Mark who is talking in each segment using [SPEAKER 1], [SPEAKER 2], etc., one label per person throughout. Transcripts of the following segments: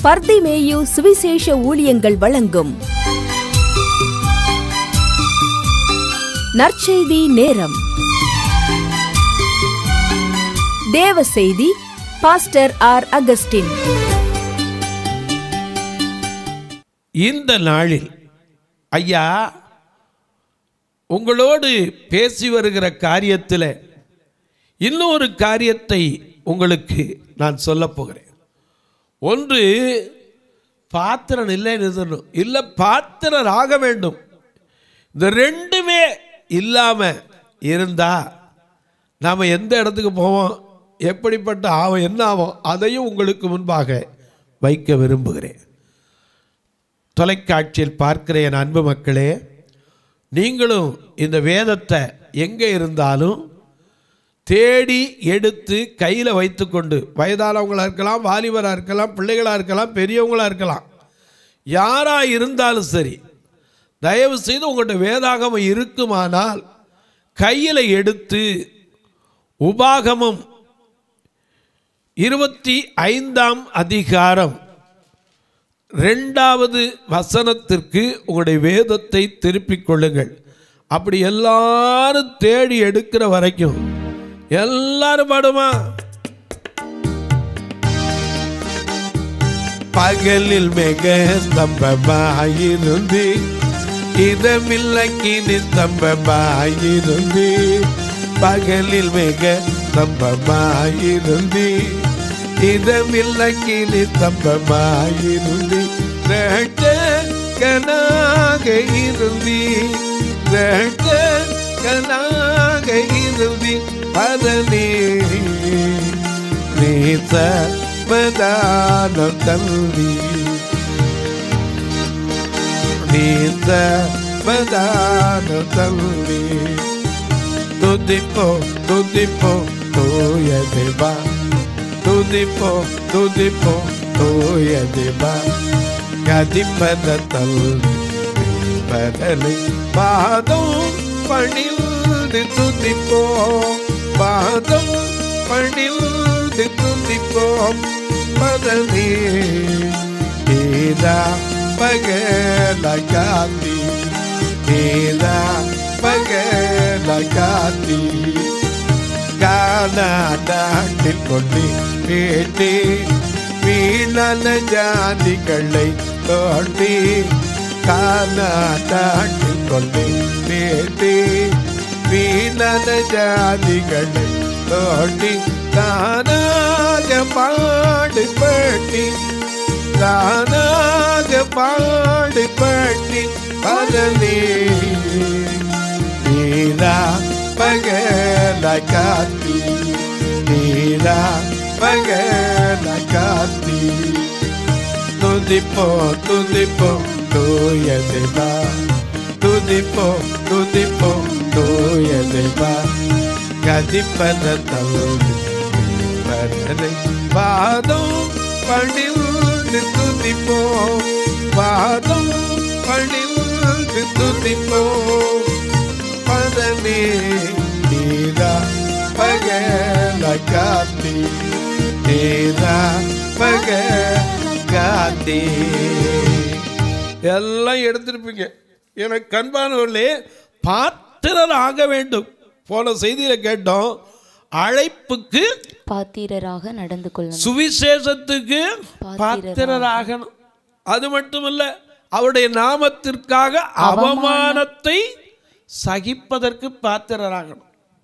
[SPEAKER 1] பர்திமேயு சுவிசேஷ ஊழியங்கள் வழங்கும் நற்செய்தி நேரம் தேவ செய்தி பாஸ்டர் ஆர் அகஸ்டின்
[SPEAKER 2] இந்த நாளில் ஐயா உங்களோடு பேசி வருகிற காரியத்தில் இன்னொரு காரியத்தை உங்களுக்கு நான் சொல்லப் போகிறேன் ஒன்று பாத்திரன் இல்லைன்னு சொல்லணும் இல்லை பாத்திரர் ஆக வேண்டும் இந்த ரெண்டுமே இல்லாமல் இருந்தா நாம் எந்த இடத்துக்கு போவோம் எப்படிப்பட்ட ஆவம் என்ன ஆகும் அதையும் உங்களுக்கு முன்பாக வைக்க விரும்புகிறேன் தொலைக்காட்சியில் பார்க்கிற என் அன்பு மக்களே நீங்களும் இந்த வேதத்தை எங்கே இருந்தாலும் தேடி எடுத்து கையில் வைத்துக்கொண்டு வயதானவங்களாக இருக்கலாம் வாலிபராக இருக்கலாம் பிள்ளைகளாக இருக்கலாம் பெரியவங்களாக இருக்கலாம் யாராக இருந்தாலும் சரி தயவு செய்து உங்கள்கிட்ட வேதாகமம் இருக்குமானால் கையில் எடுத்து உபாகமம் இருபத்தி ஐந்தாம் அதிகாரம் ரெண்டாவது வசனத்திற்கு உங்களுடைய வேதத்தை திருப்பிக் கொள்ளுங்கள் அப்படி எல்லாரும் தேடி எடுக்கிற வரைக்கும் எல்லாரும் பாடுமா பகலில் மிக ஸ்தம்பமாயிருந்து இதமில்லக்கினி ஸ்தம்பமாயிருந்து பகலில் மிக ஸ்தம்பமாயிருந்து இதமில்லக்கினி ஸ்தம்பமாயிருந்து கனாக இருந்து கனாக இருந்து பதனே நீச மதானம் தள்ளி நீச மதானம் தள்ளி துதிப்போ துதிப்போ தூய தேவா துதிப்போ துதிப்போ தூய தேவா கதிப்பத தள்ளி பதனை பாதம் பணிந்து துதிப்போ பாதம் பணிந்து துதிப்போம் பதனே ஏதா பகல காந்தி ஏதா பகல காந்தி காணாட்டில் கொண்டு கேட்டி வீணன ஜாதிகளை தோண்டி காணாட்டில் கொண்டு கேட்டி வீணன ஜாதிகளை தோண்டி தானாக பாடுபட்டி தானாக பாடுபட்டி பதனே நீரா பகல காத்தி நீரா பகல காத்தி துதிப்போ துதிப்போ தூய தேவா துதிப்போ துதிப்போ தூய தேவா கதிப்பத தவறு பரனை பாதம் பணிந்து துதிப்போ பாதம் பணிந்து துதிப்போ பதனே நீரா பகல காத்தி நீரா பக காத்தி எல்லாம் எடுத்திருப்பீங்க எனக்கு கண்பானவர்களே பாத்திரர் ஆக வேண்டும் போன செய்தியில் கேட்டோம் அழைப்புக்கு
[SPEAKER 3] பாத்திரராக நடந்து கொள்ளணும்
[SPEAKER 2] சுவிசேஷத்துக்கு பாத்திரராகணும் அது மட்டுமல்ல அவருடைய நாமத்திற்காக அவமானத்தை சகிப்பதற்கு பாத்திரராகணும்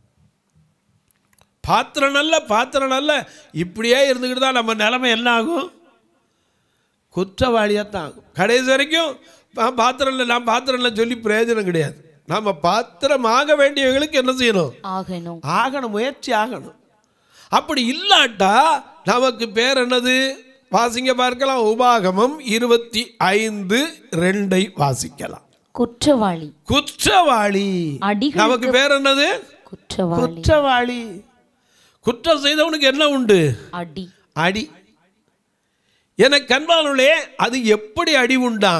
[SPEAKER 2] பாத்திரம் நல்ல பாத்திரம் நல்ல இப்படியே இருந்துக்கிட்டு தான் நம்ம நிலைமை என்ன ஆகும் குற்றவாளியாக தான் ஆகும் கடைசி வரைக்கும் நான் பாத்திரம் இல்லை நான் பாத்திரம் இல்லை சொல்லி பிரயோஜனம் கிடையாது நாம் பாத்திரம் ஆக வேண்டியவர்களுக்கு என்ன செய்யணும்
[SPEAKER 3] ஆகணும்
[SPEAKER 2] ஆகணும் முயற்சி ஆகணும் அப்படி இல்லாட்டா நமக்கு பேர் என்னது வாசிங்க பார்க்கலாம் உபாகமம் இருபத்தி ஐந்து ரெண்டை வாசிக்கலாம்
[SPEAKER 3] குற்றவாளி
[SPEAKER 2] குற்றவாளி
[SPEAKER 3] அடிகளுக்கு-
[SPEAKER 2] நமக்கு பேர் என்னது
[SPEAKER 3] குற்றவாளி
[SPEAKER 2] குற்றவாளி குற்றம் செய்தவனுக்கு என்ன உண்டு
[SPEAKER 3] அடி
[SPEAKER 2] அடி என கண்பானுளே அது எப்படி அடி உண்டா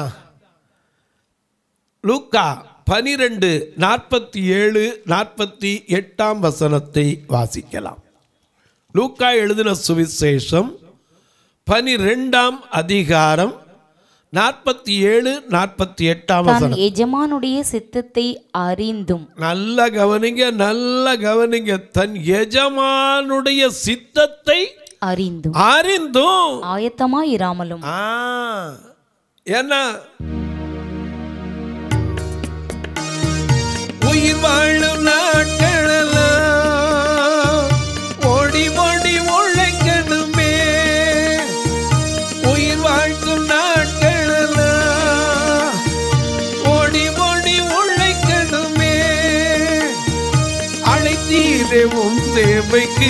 [SPEAKER 2] லூக்கா பனிரெண்டு நாற்பத்தி ஏழு நாற்பத்தி எட்டாம் வசனத்தை வாசிக்கலாம் லூக்கா எழுதின சுவிசேஷம் பனிரெண்டாம் அதிகாரம் நாற்பத்தி ஏழு நாற்பத்தி எட்டாம்
[SPEAKER 3] தன்
[SPEAKER 2] வசனம்
[SPEAKER 3] எஜமானுடைய சித்தத்தை அறிந்தும்
[SPEAKER 2] நல்ல கவனிங்க நல்ல கவனிங்க தன் எஜமானுடைய சித்தத்தை
[SPEAKER 3] அறிந்தும்
[SPEAKER 2] அறிந்தும்
[SPEAKER 3] ஆயத்தமாய் இராமலும்
[SPEAKER 2] ஆ என்ன உயிர் வாழும் நாட்களெல்லாம் ஓடி ஓடி உழைக்கணுமே உயிர் வாழ்த்தும் நாட்களெல்லாம் ஓடி ஓடி உழைக்கணுமே அழைத்தீரே உன் சேவைக்கு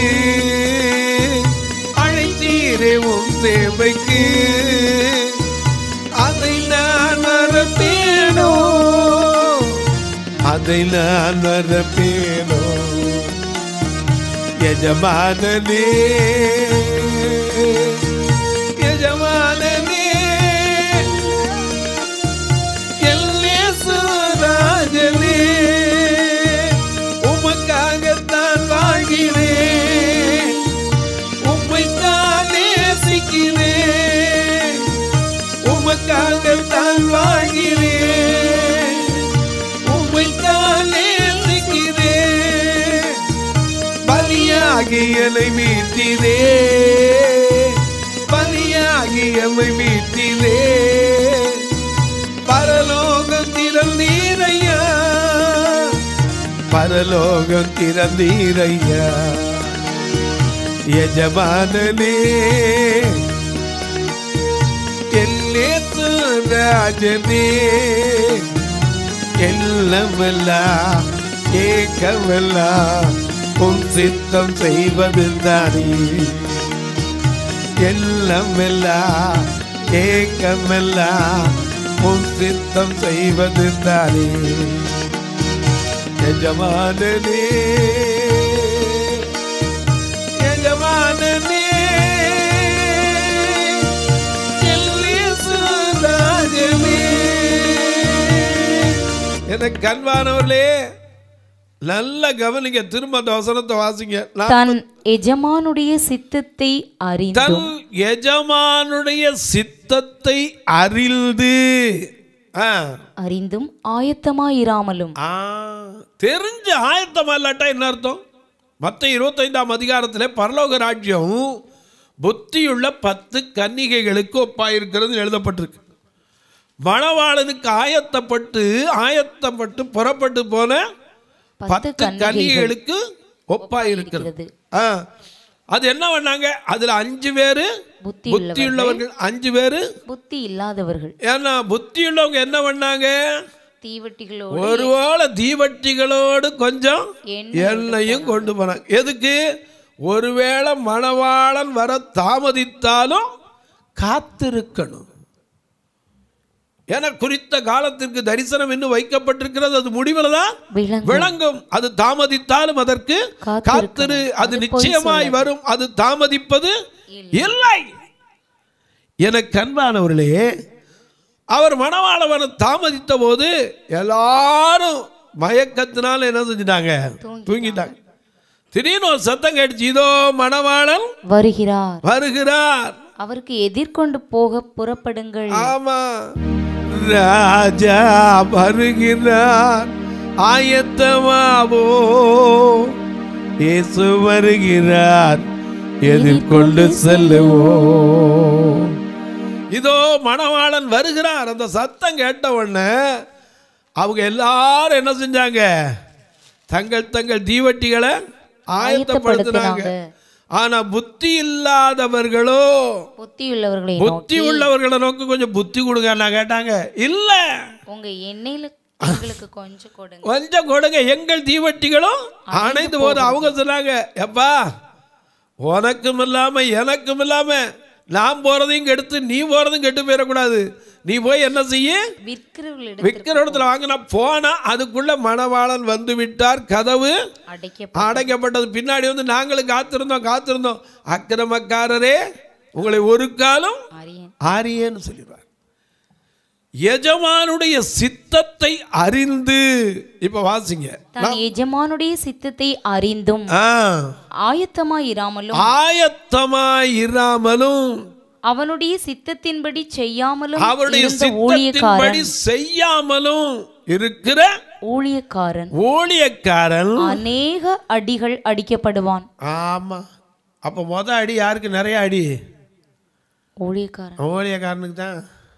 [SPEAKER 2] அழைத்தீரே உன் சேவைக்கு அதை நான் மறப்பேனோ அதை நான் மறப்பேனோ எஜமானனே எஜமானனே எல்லேசுராஜனே உமக்காகத்தான் வாழ்கிறேன் உம்மைத்தான் நேசிக்கிறேன் உமக்காகத்தான் வாழ்கிறேன் உம்மைத்தான் நேசிக்கிறேன் பலியாகி என்னை மீட்டிரே பலியாகி எம்மை மீட்டிரே பரலோகம் திறந்தீரையா பரலோகம் திறந்தீரையா எஜமானனே எல்லேசு ராஜனே எல்லமெல்லாம் ஏக்கமெல்லாம் உன் சித்தம் செய்வது தானே எல்லமெல்லாம் ஏக்கமெல்லாம் உன் சித்தம் செய்வது தானே எஜமானனே எஜமானனே எல்லேசு ராஜனே. எனக்கு கண்பானவர்களே நல்ல கவனிங்க திரும்ப அந்த வசனத்தை வாசிங்க நான்
[SPEAKER 3] தன் எஜமானுடைய சித்தத்தை
[SPEAKER 2] தன்
[SPEAKER 3] அறிந்தும்
[SPEAKER 2] எஜமானுடைய சித்தத்தை அறிந்து ஆ,
[SPEAKER 3] அறிந்தும் ஆயத்தமாய் இராமலும்
[SPEAKER 2] ஆ, தெரிஞ்ச ஆயத்தம் இல்லாட்டா என்ன அர்த்தம் மற்ற இருபத்தைந்தாம் அதிகாரத்தில் பரலோக ராஜ்யம் புத்தியுள்ள பத்து கன்னிகைகளுக்கு ஒப்பாயிருக்கிறது எழுதப்பட்டிருக்கு மணவாளனுக்கு ஆயத்தப்பட்டு ஆயத்தப்பட்டு புறப்பட்டு போன
[SPEAKER 3] பத்து
[SPEAKER 2] பத்து கன்னிகைகளுக்கு ஒப்பாயிருக்கிறது
[SPEAKER 3] இருக்கிறது
[SPEAKER 2] ஆ அது என்ன பண்ணாங்க அதுல அஞ்சு பேரு
[SPEAKER 3] புத்தி
[SPEAKER 2] புத்தி உள்ளவர்கள் அஞ்சு பேரு
[SPEAKER 3] புத்தி இல்லாதவர்கள்
[SPEAKER 2] ஏன்னா புத்தி உள்ளவங்க என்ன பண்ணாங்க
[SPEAKER 3] தீவட்டிகளோடு
[SPEAKER 2] ஒருவேளை தீவட்டிகளோடு கொஞ்சம்
[SPEAKER 3] எண்ணெய்
[SPEAKER 2] எண்ணெயும் கொண்டு போனாங்க எதுக்கு ஒருவேளை மணவாளன் வர தாமதித்தாலும் காத்திருக்கணும் என குறித்த காலத்திற்கு தரிசனம் இன்னும் வைக்கப்பட்டிருக்கிறது அது முடிவில் தான்
[SPEAKER 3] விளங்கும்
[SPEAKER 2] விளங்கும் அது தாமதித்தாலும் அதற்கு
[SPEAKER 3] காத்திருக்கணும்.
[SPEAKER 2] காத்திரு அது நிச்சயமாய் வரும் அது தாமதிப்பது இல்லை எனக்கு அன்பானவர்களே அவர் மணவாளவனை தாமதித்த போது எல்லாரும் மயக்கத்தினால என்ன செஞ்சிட்டாங்க தூங்கிட்டாங்க திடீர்னு ஒரு சத்தம் கேட்டுச்சு இதோ மணவாளன்
[SPEAKER 3] வருகிறார்
[SPEAKER 2] வருகிறார்
[SPEAKER 3] அவருக்கு எதிர்கொண்டு போக புறப்படுங்கள்
[SPEAKER 2] ஆமா ராஜா வருகிறார் ஆயத்தமாவோ இயேசு வருகிறார் எதிர்கொண்டு செல்லுவோம் இதோ மணவாளன் வருகிறார் அந்த சத்தம் கேட்ட உடனே அவங்க எல்லாரும் என்ன செஞ்சாங்க தங்கள் தங்கள் தீவட்டிகளை ஆயத்தப்படுத்தினாங்க ஆனா புத்தி இல்லாதவர்களோ
[SPEAKER 3] புத்தியுள்ளவர்களை
[SPEAKER 2] புத்தி உள்ளவர்களை நோக்கி கொஞ்சம் புத்தி கொடுங்க நான் கேட்டாங்க இல்ல
[SPEAKER 3] உங்க எண்ணெயில எங்களுக்கு கொஞ்சம் கொடுங்க
[SPEAKER 2] கொஞ்சம் கொடுங்க எங்கள் தீவட்டிகளும் அணைந்து போது அவங்க சொன்னாங்க எப்பா உனக்கும் இல்லாம எனக்கும் இல்லாம நான் போறதையும் கெடுத்து நீ போறதும் கெட்டு போயிடக்கூடாது நீ போய் என்ன செய்ய
[SPEAKER 3] விற்கிறவர்களிடம்
[SPEAKER 2] விற்கிற இடத்துல வாங்கினா போனா அதுக்குள்ள மணவாளன் வந்து விட்டார் கதவு
[SPEAKER 3] அடைக்க
[SPEAKER 2] அடைக்கப்பட்டது பின்னாடி வந்து நாங்களும் காத்திருந்தோம் காத்திருந்தோம் அக்கிரமக்காரரே உங்களை ஒரு காலம்
[SPEAKER 3] அறியேன்
[SPEAKER 2] ஆரியன்னு சொல்லிடுவார் எஜமானுடைய சித்தத்தை அறிந்து இப்ப வாசிங்க
[SPEAKER 3] தன் எஜமானுடைய சித்தத்தை அறிந்தும்
[SPEAKER 2] ஆ,
[SPEAKER 3] ஆயத்தமாய் இராமலும்
[SPEAKER 2] ஆயத்தமாய் இராமலும்
[SPEAKER 3] அவனுடைய சித்தத்தின்படி செய்யாமலும்
[SPEAKER 2] அவருடைய
[SPEAKER 3] இருந்த
[SPEAKER 2] சித்தத்தின்படி
[SPEAKER 3] ஊழியக்காரன்
[SPEAKER 2] செய்யாமலும் இருக்கிற
[SPEAKER 3] ஊழியக்காரன்
[SPEAKER 2] ஊழியக்காரன்
[SPEAKER 3] அநேக அடிகள் அடிக்கப்படுவான்
[SPEAKER 2] ஆமா அப்போ மொத அடி யாருக்கு நிறைய அடி
[SPEAKER 3] ஊழியக்காரன்
[SPEAKER 2] ஊழியக்காரனுக்கு தான்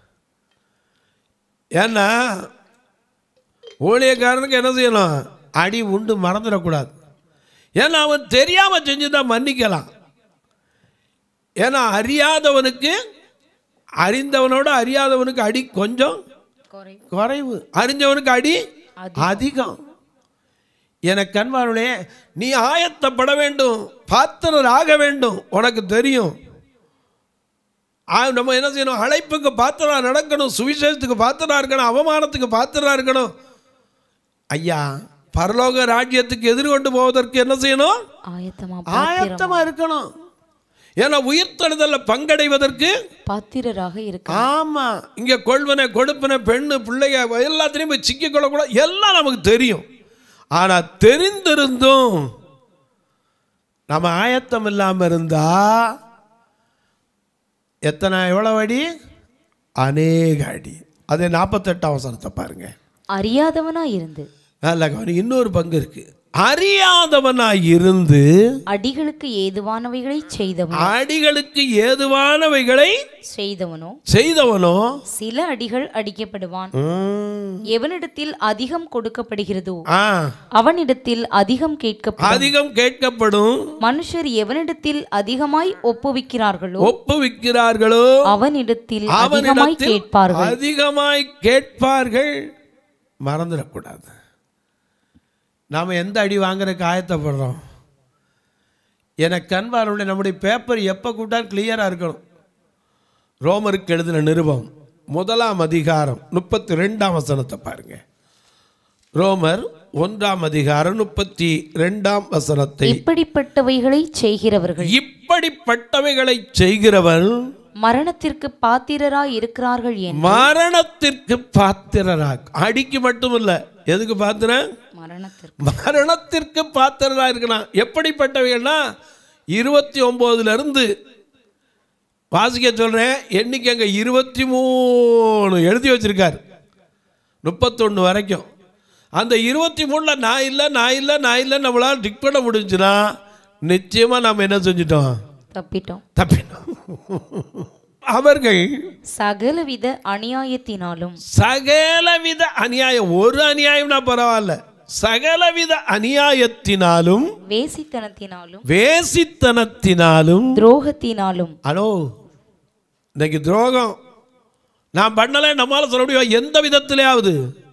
[SPEAKER 2] ஏன்னா ஊழியக்காரனுக்கு என்ன செய்யணும் அடி உண்டு மறந்துடக்கூடாது ஏன்னா அவன் தெரியாம செஞ்சுதான் மன்னிக்கலாம் ஏன்னா அறியாதவனுக்கு அறிந்தவனோட அறியாதவனுக்கு அடி கொஞ்சம் குறைவு அறிஞ்சவனுக்கு அடி அதிகம் எனக்கு கண்பாருடைய நீ ஆயத்தப்பட வேண்டும் பாத்திரர் ஆக வேண்டும் உனக்கு தெரியும் ஆ, நம்ம என்ன செய்யணும் அழைப்புக்கு பாத்திரா நடக்கணும் சுவிசேஷத்துக்கு பாத்திரா இருக்கணும் அவமானத்துக்கு பாத்திரா இருக்கணும் ஐயா பரலோக ராஜ்யத்துக்கு எதிர்கொண்டு போவதற்கு என்ன செய்யணும்
[SPEAKER 3] ஆயத்தமா
[SPEAKER 2] ஆயத்தமா இருக்கணும் ஏன்னா உயிர்த்தெழுதல்ல பங்கடைவதற்கு
[SPEAKER 3] பாத்திரராக இருக்க
[SPEAKER 2] ஆமா இங்க கொள்வன கொடுப்பன பெண்ணு பிள்ளைங்க எல்லாத்திலையும் போய் சிக்கிக் கொள்ளக்கூடாது எல்லாம் நமக்கு தெரியும் ஆனா தெரிந்திருந்தும் நம்ம ஆயத்தம் இல்லாம இருந்தா எத்தனை எவ்வளவு அடி அநேக அடி அதே நாற்பத்தெட்டாம் வசனத்தை பாருங்க
[SPEAKER 3] அறியாதவனா இருந்து
[SPEAKER 2] நல்ல கவனி இன்னொரு பங்கு இருக்கு அறியாதவனாய் இருந்து
[SPEAKER 3] அடிகளுக்கு ஏதுவானவைகளை செய்தவன்
[SPEAKER 2] அடிகளுக்கு ஏதுவானவைகளை
[SPEAKER 3] செய்தவனோ
[SPEAKER 2] செய்தவனோ
[SPEAKER 3] சில அடிகள் அடிக்கப்படுவான்
[SPEAKER 2] ம்,
[SPEAKER 3] எவனிடத்தில் அதிகம் கொடுக்கப்படுகிறதோ
[SPEAKER 2] ஆ
[SPEAKER 3] அவனிடத்தில் அதிகம் கேட்கப்படும்
[SPEAKER 2] அதிகம் கேட்கப்படும்
[SPEAKER 3] மனுஷர் எவனிடத்தில் அதிகமாய் ஒப்புவிக்கிறார்களோ
[SPEAKER 2] ஒப்புவிக்கிறார்களோ
[SPEAKER 3] அவனிடத்தில் அதிகமாய்
[SPEAKER 2] அவனிடத்தில்
[SPEAKER 3] கேட்பார்கள்
[SPEAKER 2] அதிகமாய் கேட்பார்கள் மறந்துடக்கூடாது நாம் எந்த அடி வாங்குறதுக்கு ஆயத்தப்படுறோம் எனக்கு கண்பாருடைய நம்முடைய பேப்பர் எப்போ கூட்டாலும் கிளியராக இருக்கணும் ரோமருக்கு எழுதின நிருபம் முதலாம் அதிகாரம் முப்பத்தி ரெண்டாம் வசனத்தை பாருங்க ரோமர் ஒன்றாம் அதிகாரம் முப்பத்தி ரெண்டாம் வசனத்தை
[SPEAKER 3] இப்படிப்பட்டவைகளை செய்கிறவர்கள்
[SPEAKER 2] இப்படிப்பட்டவைகளை செய்கிறவன்
[SPEAKER 3] மரணத்திற்கு பாத்திரராய் இருக்கிறார்கள் என்
[SPEAKER 2] மரணத்திற்கு பாத்திரராக அடிக்கு மட்டும் இல்ல எதுக்கு பாத்திரம்
[SPEAKER 3] மரணத்திற்கு
[SPEAKER 2] மரணத்திற்கு பாத்திரராக இருக்கணும் எப்படிப்பட்டவைகள்னா இருபத்தி ஒம்போதுல இருந்து வாசிக்க சொல்றேன் எண்ணிக்கை அங்க இருபத்தி மூணு எழுதி வச்சிருக்காரு முப்பத்தொன்று வரைக்கும் அந்த இருபத்தி மூணில் நான் இல்லை நான் இல்லை நான் இல்லை நம்மளால் டிக் பண்ண முடிஞ்சுன்னா நிச்சயமாக நாம் என்ன செஞ்சிட்டோம்
[SPEAKER 3] தப்பிட்டோம்
[SPEAKER 2] தப்பினோம் அவர்கள்
[SPEAKER 3] சகலவித அநியாயத்தினாலும்
[SPEAKER 2] சகலவித அநியாயம் ஒரு அநியாயம்னா பரவாயில்ல சகலவித அநியாயத்தினாலும்
[SPEAKER 3] வேசித்தனத்தினாலும்
[SPEAKER 2] வேசித்தனத்தினாலும்
[SPEAKER 3] துரோகத்தினாலும்
[SPEAKER 2] ஹலோ இன்னைக்கு துரோகம் நான் பண்ணலை நம்மளால சொல்ல முடியும் எந்த விதத்திலேயாவது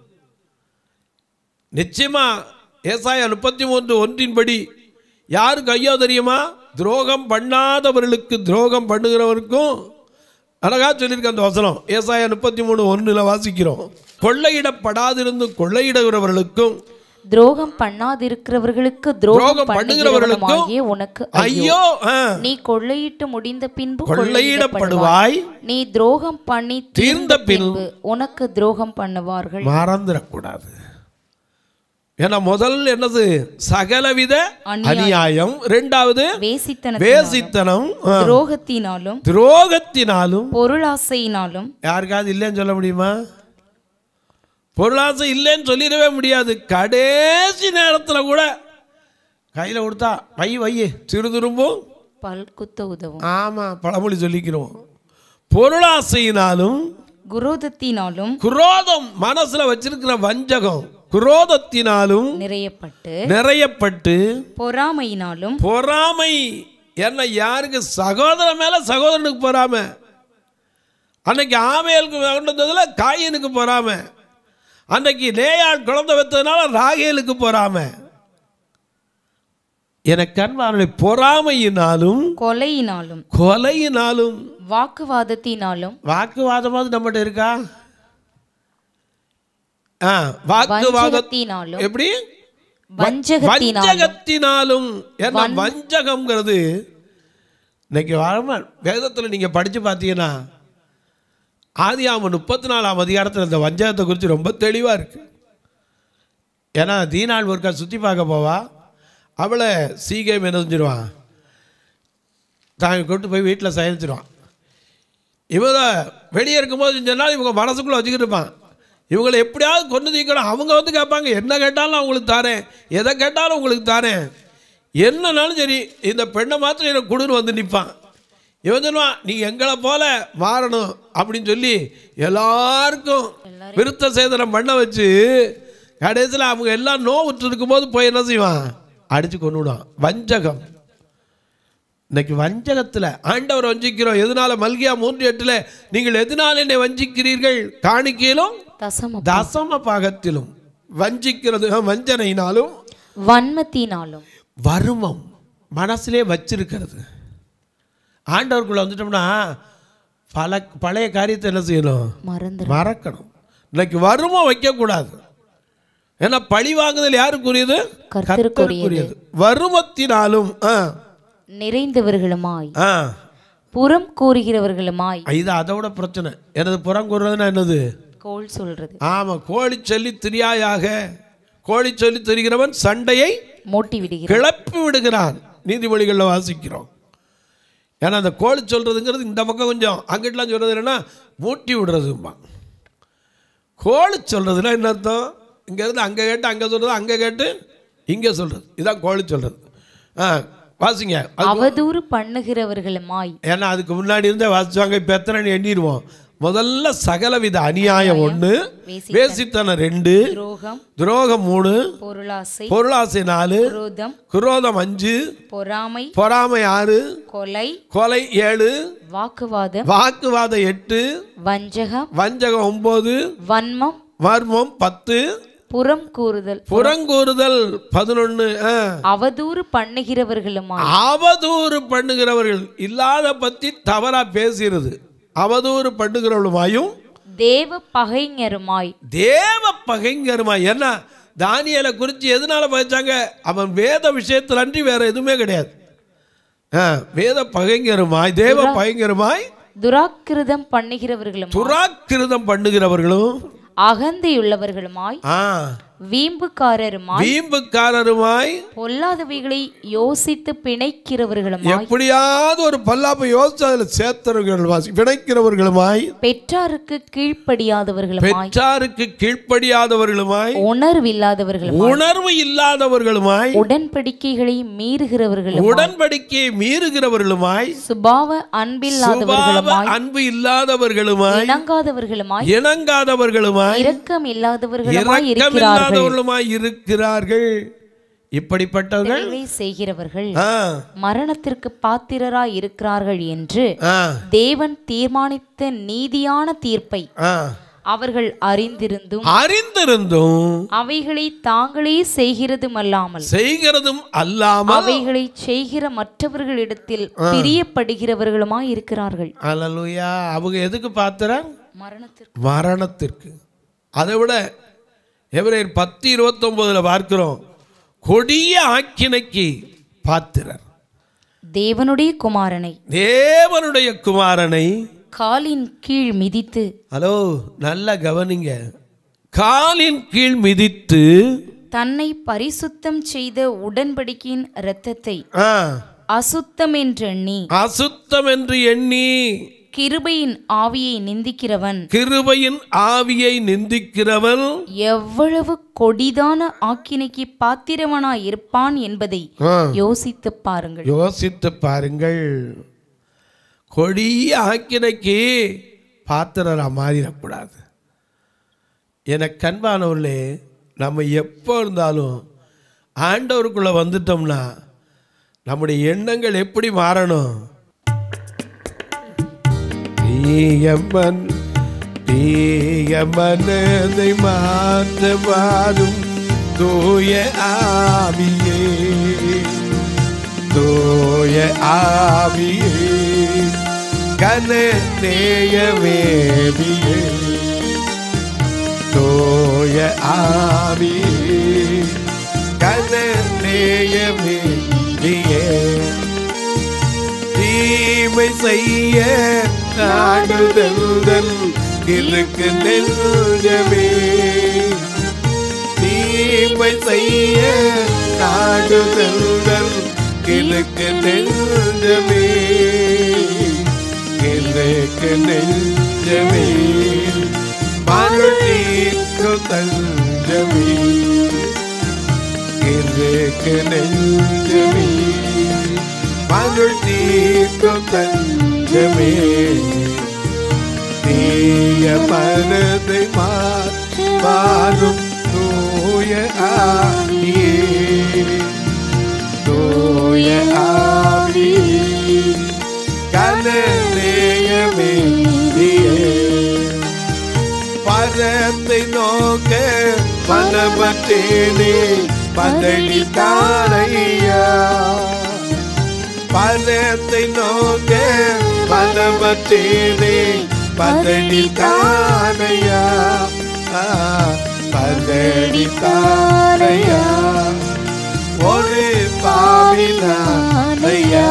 [SPEAKER 2] நிச்சயமா ஏசாயா முப்பத்தி மூன்று ஒன்றின்படி யாருக்கு ஐயோ தெரியுமா துரோகம் பண்ணாதவர்களுக்கு துரோகம் பண்ணுகிறவருக்கும் அழகா சொல்லியிருக்க அந்த வசனம் ஏசாயா முப்பத்தி மூணு ஒன்றில் வாசிக்கிறோம் கொள்ளையிடப்படாதிருந்து கொள்ளையிடுகிறவர்களுக்கும்
[SPEAKER 3] துரோகம் பண்ணாதிருக்கிறவர்களுக்கு துரோகம்
[SPEAKER 2] துரோகம் பண்ணுகிறவர்களுக்கும்
[SPEAKER 3] பண்ணுகிறவனுமாகிய உனக்கு ஐயோ
[SPEAKER 2] ஐயோ ஆ,
[SPEAKER 3] நீ கொள்ளையிட்டு முடிந்த பின்பு
[SPEAKER 2] கொள்ளையிடப்படுவாய்
[SPEAKER 3] நீ துரோகம் பண்ணி
[SPEAKER 2] தீர்ந்த
[SPEAKER 3] தீர்ந்த
[SPEAKER 2] பின்
[SPEAKER 3] பின்பு உனக்கு துரோகம் பண்ணுவார்கள்
[SPEAKER 2] மறந்துடக்கூடாது ஏன்னா முதல் என்னது சகலவித
[SPEAKER 3] அநியாயம்.
[SPEAKER 2] அநியாயம் ரெண்டாவது
[SPEAKER 3] வேசித்தன
[SPEAKER 2] வேசித்தனம் ஆ,
[SPEAKER 3] துரோகத்தினாலும்
[SPEAKER 2] துரோகத்தினாலும்
[SPEAKER 3] பொருளாசையினாலும்
[SPEAKER 2] யாருக்காவது இல்லைன்னு சொல்ல முடியுமா பொருளாசை இல்லைன்னு சொல்லிடவே முடியாது கடைசி நேரத்தில் கூட கையில் கொடுத்தா வை வை சிறு திரும்பும்
[SPEAKER 3] பல் குத்த உதவும்
[SPEAKER 2] ஆமாம் பழமொழி சொல்லிக்கிறோம் பொருளாசையினாலும்
[SPEAKER 3] குரோதத்தினாலும்
[SPEAKER 2] குரோதம் மனசுல வச்சிருக்கிற வஞ்சகம் குரோதத்தினாலும்
[SPEAKER 3] நிறையப்பட்டு
[SPEAKER 2] நிறையப்பட்டு
[SPEAKER 3] பொறாமையினாலும்
[SPEAKER 2] பொறாமை என்ன யாருக்கு சகோதரன் மேல சகோதரனுக்கு பொறாம அன்னைக்கு ஆமையலுக்கு கொண்டதுல காயினுக்கு பொறாம அன்னைக்கு லேயாள் குழந்தை வைத்ததுனால ராகேலுக்கு பொறாம எனக்கு கண்பார்வை பொறாமையினாலும்
[SPEAKER 3] கொலையினாலும்
[SPEAKER 2] கொலையினாலும்
[SPEAKER 3] வாக்குவாதத்தினாலும்
[SPEAKER 2] வாக்குவாதமாவது நம்மகிட்ட இருக்கா ஆ வாக்குவாத
[SPEAKER 3] வஞ்சகத்தினாலும்
[SPEAKER 2] எப்படி
[SPEAKER 3] வஞ்சகத்தினாலும்
[SPEAKER 2] வஞ்சகத்தினாலும் ஏன்னா வஞ்சகம்ங்கிறது இன்னைக்கு வாழமா வேதத்தில் நீங்கள் படித்து பார்த்தீங்கன்னா ஆதியாம முப்பத்தி நாலாம் அதிகாரத்தில் இந்த வஞ்சகத்தை குறித்து ரொம்ப தெளிவாக இருக்கு ஏன்னா தீனாள் ஒருக்கா சுற்றி பார்க்க போவா அவளை சீக்கிரம் என்ன செஞ்சிருவான் தான் கூட்டு போய் வீட்டில் சயனிச்சிருவான் இவங்க வெளியே இருக்கும்போது சொன்னால் இவங்க மனசுக்குள்ளே வச்சுக்கிட்டு இருப்பான் இவங்களை எப்படியாவது கொண்டு தீக்கணும் அவங்க வந்து கேட்பாங்க என்ன கேட்டாலும் நான் உங்களுக்கு தரேன் எதை கேட்டாலும் உங்களுக்கு தரேன் என்னன்னாலும் சரி இந்த பெண்ணை மாத்திரம் எனக்கு கொடுன்னு வந்து நிற்பான் இவன் சொல்லுவான் நீ எங்களை போல மாறணும் அப்படின்னு சொல்லி எல்லாருக்கும் விருத்த சேதனம் பண்ண வச்சு கடைசியில் அவங்க எல்லாம் நோவுற்று இருக்கும்போது போய் என்ன செய்வான் அடித்து கொண்டு விடுவான் வஞ்சகம் இன்னைக்கு வஞ்சகத்தில் ஆண்டவர் வஞ்சிக்கிறோம் எதனால மல்கியா மூன்று எட்டில் நீங்கள் எதனால என்னை வஞ்சிக்கிறீர்கள் காணிக்கையிலும்
[SPEAKER 3] தசம
[SPEAKER 2] தசம பாகத்திலும் வஞ்சிக்கிறது அஹ், வஞ்சனையினாலும்
[SPEAKER 3] வன்மத்தினாலும்
[SPEAKER 2] வருமம் மனசுலே வச்சிருக்கிறது ஆண்டவருக்குள்ள வந்துட்டோம்னா பல பழைய காரியத்தை என்ன செய்யணும்
[SPEAKER 3] மறந்து
[SPEAKER 2] மறக்கணும் இன்னைக்கு வருமம் வைக்கக்கூடாது ஏன்னா பழி வாங்குதல் யாருக்குரியது
[SPEAKER 3] கர்த்தருக்குரியது.
[SPEAKER 2] கர்த்தருக்குரியது வருமத்தினாலும் ஆ
[SPEAKER 3] நிறைந்தவர்களுமாய்
[SPEAKER 2] ஆ
[SPEAKER 3] புறம் கூறுகிறவர்களுமாய்
[SPEAKER 2] இது அதோட பிரச்சனை எனது புறம் கூறுறதுன்னா என்னது
[SPEAKER 3] கோள் சொல்றது
[SPEAKER 2] ஆமாம் கோழி சொல்லி திரியாயாக கோழி சொல்லி திரிகிறவன் சண்டையை
[SPEAKER 3] மூட்டி விடுகிற
[SPEAKER 2] கிளப்பி விடுகிறான் நீதிமொழிகளில் வாசிக்கிறோம் ஏன்னா அந்த கோழி சொல்கிறதுங்கிறது இந்த பக்கம் கொஞ்சம் அங்கிட்டலாம் சொல்கிறது என்னன்னா மூட்டி விடுறதும்பான் கோழி சொல்கிறதுனா என்ன அர்த்தம் இங்கேருந்து அங்கே கேட்டு அங்கே சொல்கிறது அங்கே கேட்டு இங்கே சொல்கிறது இதான் கோழி சொல்கிறது ஆ வாசிங்க அது
[SPEAKER 3] அவதூறு பண்ணுகிறவர்களுமாய்
[SPEAKER 2] ஏன்னா அதுக்கு முன்னாடி இருந்தே வாசிச்சாங்க இப்போ எத்தனை எண்ணிடுவோம் முதல்ல சகலவித அநியாயம் ஒன்று
[SPEAKER 3] வேசி-
[SPEAKER 2] வேசித்தனம் ரெண்டு
[SPEAKER 3] துரோகம்
[SPEAKER 2] துரோகம் மூணு
[SPEAKER 3] பொருளாசை
[SPEAKER 2] பொருளாசை நாலு
[SPEAKER 3] குரோதம்
[SPEAKER 2] குரோதம் அஞ்சு
[SPEAKER 3] பொறாமை
[SPEAKER 2] பொறாமை ஆறு
[SPEAKER 3] கொலை
[SPEAKER 2] கொலை ஏழு
[SPEAKER 3] வாக்குவாதம்
[SPEAKER 2] வாக்குவாதம் எட்டு
[SPEAKER 3] வஞ்சகம்
[SPEAKER 2] வஞ்சகம் ஒன்பது
[SPEAKER 3] வன்மம்
[SPEAKER 2] வர்மம் பத்து
[SPEAKER 3] புறம் கூறுதல்
[SPEAKER 2] புறங்கூறுதல் பதினொன்று
[SPEAKER 3] அவதூறு பண்ணுகிறவர்களுமாய்
[SPEAKER 2] அவதூறு பண்ணுகிறவர்கள் இல்லாத பற்றி தவறா பேசுகிறது அவதூறு பண்ணுகிறவளுமாயும்
[SPEAKER 3] தேவ பகைஞருமாய்
[SPEAKER 2] தேவ பகைங்கருமா என்ன தானியலை குறித்து எதனால பகைச்சாங்க அவன் வேத விஷயத்தில் அன்றி வேற எதுவுமே கிடையாது ஆ, வேத பகைங்கருமாய் தேவ பகைங்கருமாய்
[SPEAKER 3] துராக்கிருதம் பண்ணுகிறவர்களுமாய்
[SPEAKER 2] துராக்கிருதம் பண்ணுகிறவர்களும்
[SPEAKER 3] அகந்தையுள்ளவர்களுமாய்
[SPEAKER 2] ஆ
[SPEAKER 3] வீம்புக்காரருமாய்
[SPEAKER 2] வீம்புக்காரருமாய்
[SPEAKER 3] பொல்லாதவைகளை யோசித்து பிணைக்கிறவர்களுமாய்
[SPEAKER 2] எப்படியாவது ஒரு பல்லாப்பை யோசிச்சு அதில் சேர்த்தவர்கள் பிணைக்கிறவர்களுமாய்
[SPEAKER 3] பெற்றாருக்கு கீழ்ப்படியாதவர்களுமாய்
[SPEAKER 2] பெற்றாருக்கு கீழ்ப்படியாதவர்களுமாய்
[SPEAKER 3] உணர்வில்லாதவர்களுமாய்
[SPEAKER 2] உணர்வு இல்லாதவர்களுமாய்
[SPEAKER 3] உடன்படிக்கைகளை மீறுகிறவர்களும்
[SPEAKER 2] உடன்படிக்கையை மீறுகிறவர்களுமாய்
[SPEAKER 3] சுபாவ
[SPEAKER 2] சுபாவ
[SPEAKER 3] அன்பில்லாதவர்களுமாய்
[SPEAKER 2] அன்பு இல்லாதவர்களுமாய்
[SPEAKER 3] இணங்காதவர்களுமாய்
[SPEAKER 2] இணங்காதவர்களுமாய்
[SPEAKER 3] இரக்கம் இல்லாதவர்களுமாய் இருக்கிறார்கள்
[SPEAKER 2] இரக்கமில்லாதவர்களுமாய் இருக்கிறார்கள் இப்படிப்பட்டவர்கள்
[SPEAKER 3] இவை செய்கிறவர்கள்
[SPEAKER 2] ஆ,
[SPEAKER 3] மரணத்திற்கு பாத்திரராய் இருக்கிறார்கள் என்று
[SPEAKER 2] ஆ,
[SPEAKER 3] தேவன் தீர்மானித்த நீதியான தீர்ப்பை
[SPEAKER 2] ஆ.
[SPEAKER 3] அவர்கள் அறிந்திருந்தும்
[SPEAKER 2] அறிந்திருந்தும்
[SPEAKER 3] அவைகளை தாங்களே செய்கிறதுமல்லாமல்
[SPEAKER 2] செய்கிறதும் அல்லாமல்
[SPEAKER 3] அவைகளை செய்கிற மற்றவர்களிடத்தில் பிரியப்படுகிறவர்களுமாய் இருக்கிறார்கள்
[SPEAKER 2] அல்லலுயா அவங்க எதுக்கு பாத்திரம்
[SPEAKER 3] மரணத்திற்கு
[SPEAKER 2] மரணத்திற்கு அதை விட எவரேர் பத்து இருபத்தொன்பதுல பார்க்கிறோம் கொடிய ஆக்கினைக்கு பாத்திரர்
[SPEAKER 3] தேவனுடைய குமாரனை
[SPEAKER 2] தேவனுடைய குமாரனை
[SPEAKER 3] காலின் கீழ் மிதித்து
[SPEAKER 2] ஹலோ நல்லா கவனிங்க காலின் கீழ் மிதித்து
[SPEAKER 3] தன்னை பரிசுத்தம் செய்த உடன்படிக்கையின் இரத்தத்தை
[SPEAKER 2] ஆ,
[SPEAKER 3] அசுத்தம் என்றெண்ணி
[SPEAKER 2] அசுத்தம் என்று எண்ணி
[SPEAKER 3] கிருபையின் ஆவியை நிந்திக்கிறவன்
[SPEAKER 2] கிருபையின் ஆவியை நிந்திக்கிறவன்
[SPEAKER 3] எவ்வளவு கொடிதான ஆக்கினைக்கு பாத்திரவனாய் இருப்பான் என்பதை
[SPEAKER 2] ஆ,
[SPEAKER 3] யோசித்துப் பாருங்கள்
[SPEAKER 2] யோசித்து பாருங்கள் கொடிய ஆக்கினைக்கு பாத்திரரா மாறிடக்கூடாது எனக்கு கண்பானவர்களே நம்ம எப்போ இருந்தாலும் ஆண்டவருக்குள்ளே வந்துட்டோம்னா நம்முடைய எண்ணங்கள் எப்படி மாறணும் தீயம்மன் தீயம்மனதை மாற்ற வாரும் தூய ஆவியே தூய ஆவியே கன நேயவேவியே தூய ஆவியே கன நேயவேவியே தீமை செய்ய நாடுதல் இருக்கு நெஞ்சமே தீமை செய்ய நாடுதல் கிழக்கு நெஞ்சமே இந்த இருக்கு நெஞ்சமே மருள் நீக்கும் தஞ்சமே இருக்கு நெஞ்சமே மருள் நீக்கும் தஞ்சமே தீய மனதை மாறும் தூய ஆவியே தூய ஆவி கலநேயமே நீயே பரத்தை நோக்க மனமற்றேனே பதடி தாரையா பரத்தை நோக்க மனமற்றேனே பதடி தாரையா பதடி தாரையா ஒரு பாவிலையா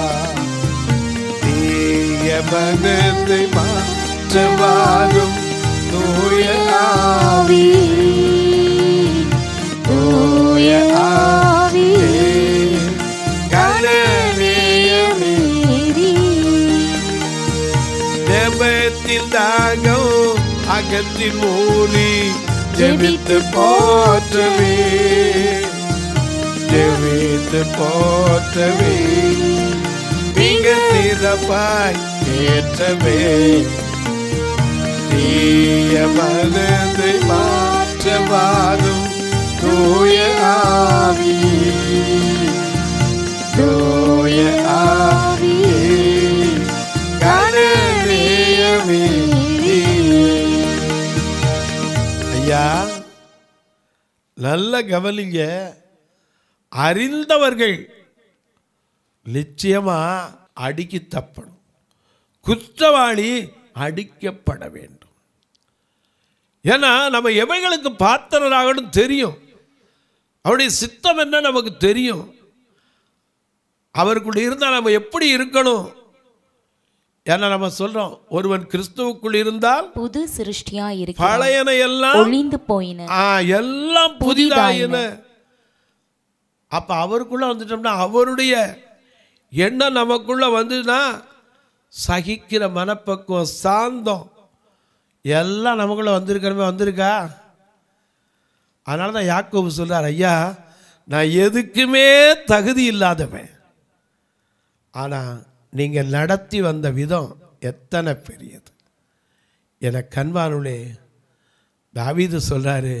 [SPEAKER 2] தீய மனதை மாற்றவாரும் தூய ஆவி தூய ஆவி கலநேயமே ஜெபத்தில் தாகம் அகத்தில் மூடி ஜெபித்து போற்றவே ஜெபித்து போற்றவே மிக சிறப்பாய் ஏற்றவே தீய மனதை மாற்றவாரும் தூய ஆவி தூய ஆவி கனநேயமே ஐயா நல்ல கவனிங்க அறிந்தவர்கள் நிச்சயமா அடிக்கி தப்பணும் குற்றவாளி அடிக்கப்பட வேண்டும் ஏன்னா நம்ம எவைகளுக்கு பாத்திரராகணும் தெரியும் அவருடைய சித்தம் என்ன நமக்கு தெரியும் அவருக்குள்ள இருந்தால் நம்ம எப்படி இருக்கணும் ஏன்னா நம்ம சொல்றோம் ஒருவன் கிறிஸ்துவுக்குள் இருந்தால்
[SPEAKER 3] புது சிருஷ்டியா இருக்கு
[SPEAKER 2] பழையன எல்லாம்
[SPEAKER 3] ஒளிந்து போயின
[SPEAKER 2] ஆ, எல்லாம் புதிதாயின அப்ப அவருக்குள்ள வந்துட்டோம்னா அவருடைய எண்ணம் நமக்குள்ள வந்துன்னா சகிக்கிற மனப்பக்குவம் சாந்தம் எல்லாம் நமக்குள்ள வந்திருக்கிறமே வந்திருக்கா அதனால தான் யாக்கோபு சொல்றார் ஐயா நான் எதுக்குமே தகுதி இல்லாதவன் ஆனால் நீங்கள் நடத்தி வந்த விதம் எத்தனை பெரியது என கண்பானுளே தாவீது சொல்றாரு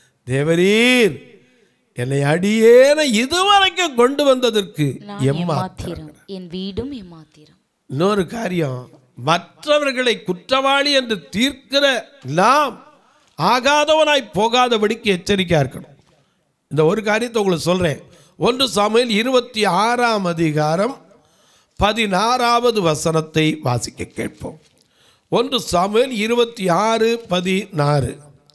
[SPEAKER 2] தேவரீர் என்னை அடியேன இதுவரைக்கும் கொண்டு வந்ததற்கு
[SPEAKER 3] நான்
[SPEAKER 2] எம்மாத்திரம்
[SPEAKER 3] ஏமாத்திரம் என் வீடும் ஏமாத்திரம்
[SPEAKER 2] இன்னொரு காரியம் மற்றவர்களை குற்றவாளி என்று தீர்க்கிற நாம் ஆகாதவனாய் போகாதபடிக்கு எச்சரிக்கையா இருக்கணும் இந்த ஒரு காரியத்தை உங்களுக்கு சொல்றேன் ஒன்று சாமுவேல் இருபத்தி ஆறாம் அதிகாரம் பதினாறாவது வசனத்தை வாசிக்க கேட்போம் ஒன்று சாமுவேல் இருபத்தி ஆறு பதினாறு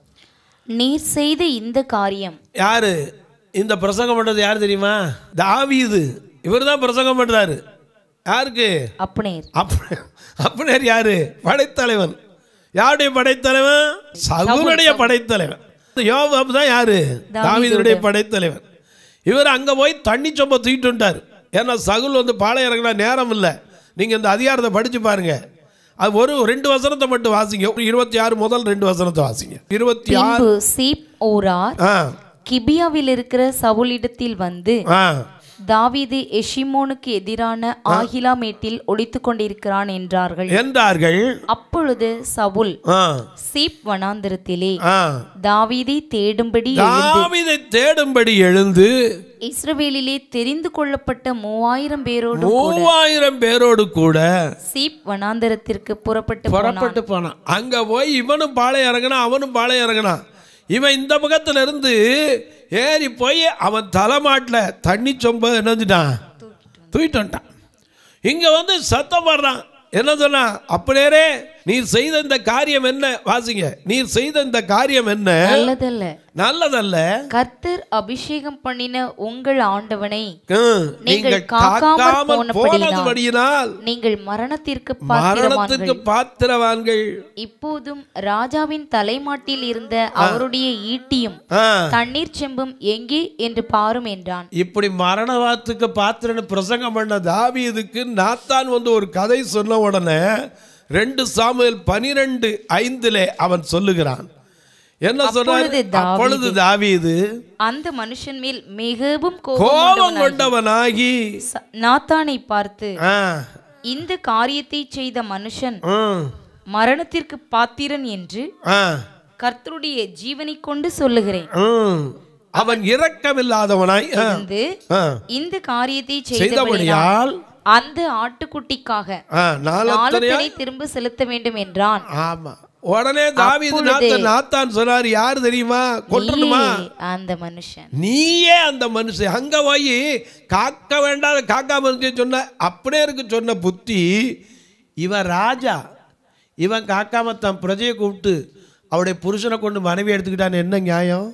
[SPEAKER 3] நீர் செய்த இந்த காரியம்
[SPEAKER 2] யாரு இந்த பிரசங்கம் பண்றது யார் தெரியுமா தாவீது இவர் தான் பிரசங்கம் பண்றாரு யாருக்கு
[SPEAKER 3] அப்னேர்
[SPEAKER 2] அப்ப அப்படியார் யாரு படைத்தலைவன் யாருடைய படைத்தலைவன் சகுனுடைய படைத்தலைவன் யோவாப் தான் யாரு தாவீதுடைய படைத்தலைவன் இவர் அங்க போய் தண்ணி சொம்ப தூக்கிட்டு வந்துட்டார் ஏன்னா சகுல் வந்து பாளையம் இறங்கினா நேரம் இல்லை நீங்க இந்த அதிகாரத்தை படிச்சு பாருங்க அது ஒரு ரெண்டு வசனத்தை மட்டும் வாசிங்க இருபத்தி ஆறு முதல் ரெண்டு வசனத்தை வாசிங்க இருபத்தி ஆறு
[SPEAKER 3] பின்பு சீப் ஓரார்
[SPEAKER 2] ஆ
[SPEAKER 3] கிபியாவில் இருக்கிற சவுலிடத்தில் வந்து
[SPEAKER 2] ஆ
[SPEAKER 3] தாவீது எஷிமோனுக்கு எதிரான ஆகிலாமேட்டில் ஒளித்து கொண்டிருக்கிறான் என்றார்கள்
[SPEAKER 2] என்றார்கள் எழுந்து
[SPEAKER 3] சவுல்
[SPEAKER 2] ஆ
[SPEAKER 3] சீப் வனாந்திரத்திலே
[SPEAKER 2] ஆ
[SPEAKER 3] தாவீதை தேடும்படி எழுந்து
[SPEAKER 2] தாவீதை தேடும்படி எழுந்து
[SPEAKER 3] இஸ்ரவேலிலே தெரிந்து கொள்ளப்பட்ட மூவாயிரம் பேரோடு
[SPEAKER 2] மூவாயிரம் பேரோடு கூட
[SPEAKER 3] சீப் வனாந்திரத்திற்கு புறப்பட்டு போனான்
[SPEAKER 2] புறப்பட்டு போனான் அங்க போய் இவனும் பாளையம் இறங்கினான் அவனும் பாளையம் இறங்கினான் இவன் இந்த பக்கத்துல இருந்து ஏறி போய் அவன் தலைமாட்டில் தண்ணி சொம்ப என்னஞ்சிட்டான் தூக்கிட்டு வந்துட்டான் இங்க வந்து சத்தம் பாடுறான் என்ன சொன்னா அப்படியே நீர் செய்த இந்த காரியம் என்ன வாசிங்க நீர் செய்த இந்த காரியம் என்ன
[SPEAKER 3] நல்லதல்ல
[SPEAKER 2] நல்லதல்ல
[SPEAKER 3] கர்த்தர் அபிஷேகம் பண்ணின உங்கள் ஆண்டவனை
[SPEAKER 2] ஹம், நீங்கள்
[SPEAKER 3] காக்காமல்
[SPEAKER 2] காக்காமல்
[SPEAKER 3] போனபடியினால்
[SPEAKER 2] போனதுபடியினால்
[SPEAKER 3] நீங்கள் மரணத்திற்கு
[SPEAKER 2] மரணத்துக்கு
[SPEAKER 3] பாத்திரவான்கள்
[SPEAKER 2] பாத்திரவான்கள்
[SPEAKER 3] இப்போதும் ராஜாவின் தலைமாட்டில் இருந்த அவருடைய ஈட்டியும்
[SPEAKER 2] ஆ
[SPEAKER 3] தண்ணீர் செம்பும் எங்கே என்று பாரும் என்றான்
[SPEAKER 2] இப்படி மரணவாத்துக்கு பாத்திரன்னு பிரசங்கம் பண்ண தாவீதுக்கு நாத்தான் வந்து ஒரு கதை சொன்ன உடனே ரெண்டு சாமுவேல் பனிரெண்டு ஐந்திலே அவன் சொல்லுகிறான் என்ன சொல்றாரு
[SPEAKER 3] அப்பொழுது தாவீது-
[SPEAKER 2] அப்பொழுது தாவீது
[SPEAKER 3] அந்த மனுஷன் மேல் மிகவும்
[SPEAKER 2] கோபம்
[SPEAKER 3] கோபம்
[SPEAKER 2] கொண்டவனாகி
[SPEAKER 3] நாத்தானை பார்த்து
[SPEAKER 2] ஆ,
[SPEAKER 3] இந்த காரியத்தை செய்த மனுஷன்
[SPEAKER 2] ம்,
[SPEAKER 3] மரணத்திற்கு பாத்திரன் என்று
[SPEAKER 2] ஆ,
[SPEAKER 3] கர்த்தருடைய ஜீவனை கொண்டு சொல்லுகிறேன்
[SPEAKER 2] ம். அவன் இரக்கமில்லாதவனாய் ஆ,
[SPEAKER 3] வந்து
[SPEAKER 2] ஆ,
[SPEAKER 3] இந்த காரியத்தை செய்தபடியால்
[SPEAKER 2] செய்தபடியால்
[SPEAKER 3] அந்த ஆட்டுக்குட்டிக்காக
[SPEAKER 2] ஆ, நாலத்தனையா
[SPEAKER 3] நாளத்தனை திரும்ப செலுத்த வேண்டும் என்றான்
[SPEAKER 2] ஆமா உடனே தாவீது நாத்தான் நாத்தான் சொன்னார் யார் தெரியுமா கொட்டணுமா
[SPEAKER 3] நீயே அந்த மனுஷன்
[SPEAKER 2] நீயே அந்த மனுஷன் அங்க போய் காக்க வேண்டாத காக்கா மனுஷன் சொன்ன அப்படியே இருக்கு சொன்ன புத்தி இவன் ராஜா இவன் காக்காம தன் பிரஜையை கூப்பிட்டு அவருடைய புருஷனை கொண்டு மனைவி எடுத்துக்கிட்டான்னு என்ன நியாயம்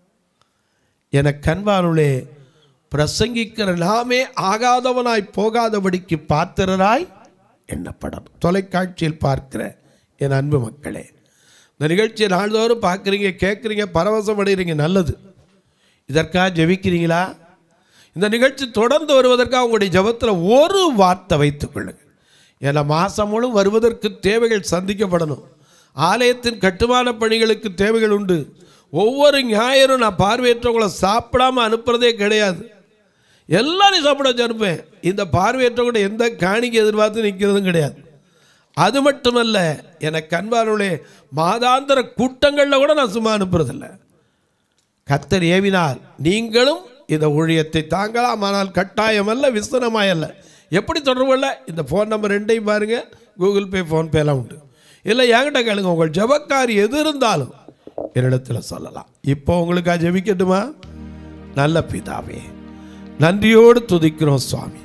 [SPEAKER 2] என கண்பானுளே பிரசங்கிக்கிற நாமே ஆகாதவனாய் போகாதபடிக்கு பாத்திரராய் எண்ணப்படணும் தொலைக்காட்சியில் பார்க்கிற என் அன்பு மக்களே இந்த நிகழ்ச்சியை நாள்தோறும் பார்க்குறீங்க கேட்குறீங்க பரவசம் அடைகிறீங்க நல்லது இதற்காக ஜெபிக்கிறீங்களா இந்த நிகழ்ச்சி தொடர்ந்து வருவதற்காக உங்களுடைய ஜெபத்தில் ஒரு வார்த்தை வைத்துக் கொள்ளுங்கள் ஏன்னா மாதம் முழு வருவதற்கு தேவைகள் சந்திக்கப்படணும் ஆலயத்தின் கட்டுமான பணிகளுக்கு தேவைகள் உண்டு ஒவ்வொரு ஞாயிறும் நான் பார்வையற்றவங்களை சாப்பிடாம அனுப்புறதே கிடையாது எல்லாரையும் சாப்பிட வச்சு அனுப்பேன் இந்த பார்வையற்றவங்க எந்த காணிக்கை எதிர்பார்த்து நிற்கிறதும் கிடையாது அது மட்டுமல்ல எனக்கு அன்பானவர்களே மாதாந்திர கூட்டங்களில் கூட நான் சும்மா அனுப்புறதில்லை கத்தர் ஏவினால் நீங்களும் இந்த ஊழியத்தை தாங்கலாம் ஆனால் கட்டாயம் அல்ல விசனமாய் அல்ல எப்படி தொடர்பு கொள்ள இந்த ஃபோன் நம்பர் ரெண்டையும் பாருங்க கூகுள் பே ஃபோன்பேலாம் உண்டு இல்லை என்கிட்ட கேளுங்க உங்கள் ஜெபக்காரி எது இருந்தாலும் என்னிடத்தில் சொல்லலாம் இப்போ உங்களுக்காக ஜெபிக்கட்டுமா நல்ல பிதாவே நன்றியோடு துதிக்கிறோம் சுவாமி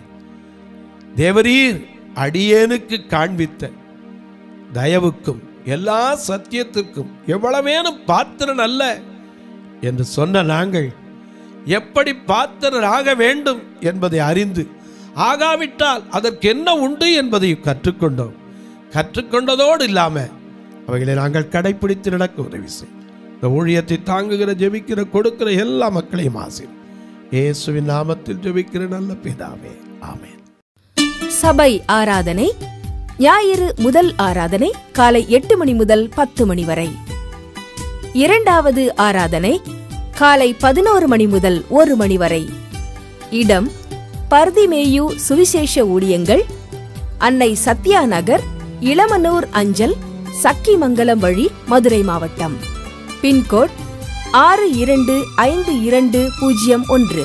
[SPEAKER 2] தேவரீர் அடியேனுக்கு காண்பித்த தயவுக்கும் எல்லா சத்தியத்திற்கும் எவ்வளவேனும் பாத்திரன் அல்ல என்று சொன்ன நாங்கள் எப்படி பாத்திரராக வேண்டும் என்பதை அறிந்து ஆகாவிட்டால் அதற்கு என்ன உண்டு என்பதை கற்றுக்கொண்டோம் கற்றுக்கொண்டதோடு இல்லாம அவைகளை நாங்கள் கடைபிடித்து நடக்க உதவி செய் இந்த ஊழியத்தை தாங்குகிற ஜெபிக்கிற கொடுக்கிற எல்லா மக்களையும் ஆசை இயேசுவின் நாமத்தில் ஜெபிக்கிற நல்ல பிதாவே ஆமென்
[SPEAKER 1] சபை ஆராதனை ஞாயிறு முதல் ஆராதனை காலை எட்டு மணி முதல் பத்து மணி வரை இரண்டாவது ஆராதனை காலை பதினோரு மணி முதல் ஒரு மணி வரை இடம் பர்திமேயு சுவிசேஷ ஊழியங்கள் அன்னை சத்யா நகர் இளமனூர் அஞ்சல் சக்கிமங்கலம் வழி மதுரை மாவட்டம் பின்கோட் ஆறு இரண்டு ஐந்து இரண்டு பூஜ்ஜியம் ஒன்று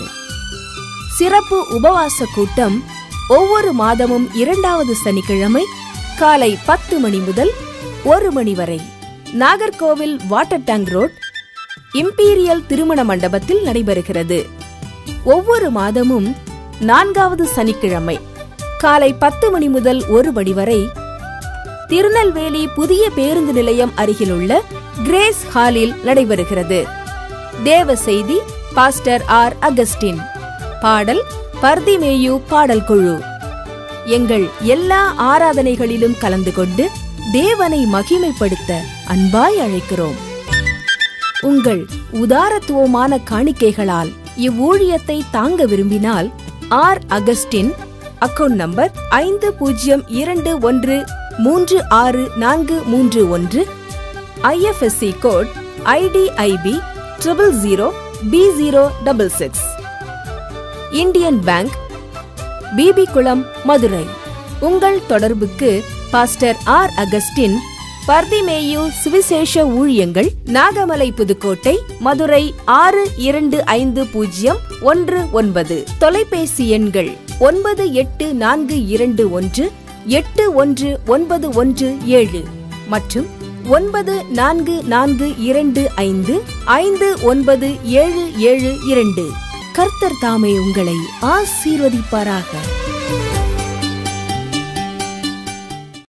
[SPEAKER 1] சிறப்பு உபவாச கூட்டம் ஒவ்வொரு மாதமும் இரண்டாவது சனிக்கிழமை காலை பத்து மணி முதல் ஒரு மணி வரை Nagercoil water tank road Imperial திருமண மண்டபத்தில் நடைபெறுகிறது ஒவ்வொரு மாதமும் நான்காவது சனிக்கிழமை காலை பத்து மணி முதல் ஒரு மணி வரை திருநெல்வேலி புதிய பேருந்து நிலையம் அருகிலுள்ள கிரேஸ் ஹாலில் நடைபெறுகிறது தேவ செய்தி பாஸ்டர் ஆர் அகஸ்டின் பாடல் பர்திமேயு பாடல் குழு எங்கள் எல்லா ஆராதனைகளிலும் கலந்து கொண்டு தேவனை மகிமைப்படுத்த அன்பாய் அழைக்கிறோம் உங்கள் உதாரத்துவமான காணிக்கைகளால் இவ்வூழியத்தை தாங்க விரும்பினால் ஆர் அகஸ்டின் அக்கவுண்ட் நம்பர் ஐந்து பூஜ்ஜியம் இரண்டு ஒன்று மூன்று ஆறு நான்கு மூன்று ஒன்று IFSC code IDIB triple zero B zero double six Indian bank BB Kulam Madurai உங்கள் தொடர்புக்கு பாஸ்டர் ஆர் அகஸ்டின் பர்திமேயு சுவிசேஷ ஊழியங்கள் நாகமலை புதுக்கோட்டை மதுரை ஆறு இரண்டு ஐந்து பூஜ்ஜியம் ஒன்று ஒன்பது தொலைபேசி எண்கள் ஒன்பது எட்டு நான்கு இரண்டு ஒன்று எட்டு ஒன்று ஒன்பது ஒன்று ஏழு மற்றும் ஒன்பது நான்கு நான்கு இரண்டு ஐந்து ஐந்து ஒன்பது ஏழு ஏழு இரண்டு கர்த்தர் தாமே உங்களை ஆசீர்வதிப்பாராக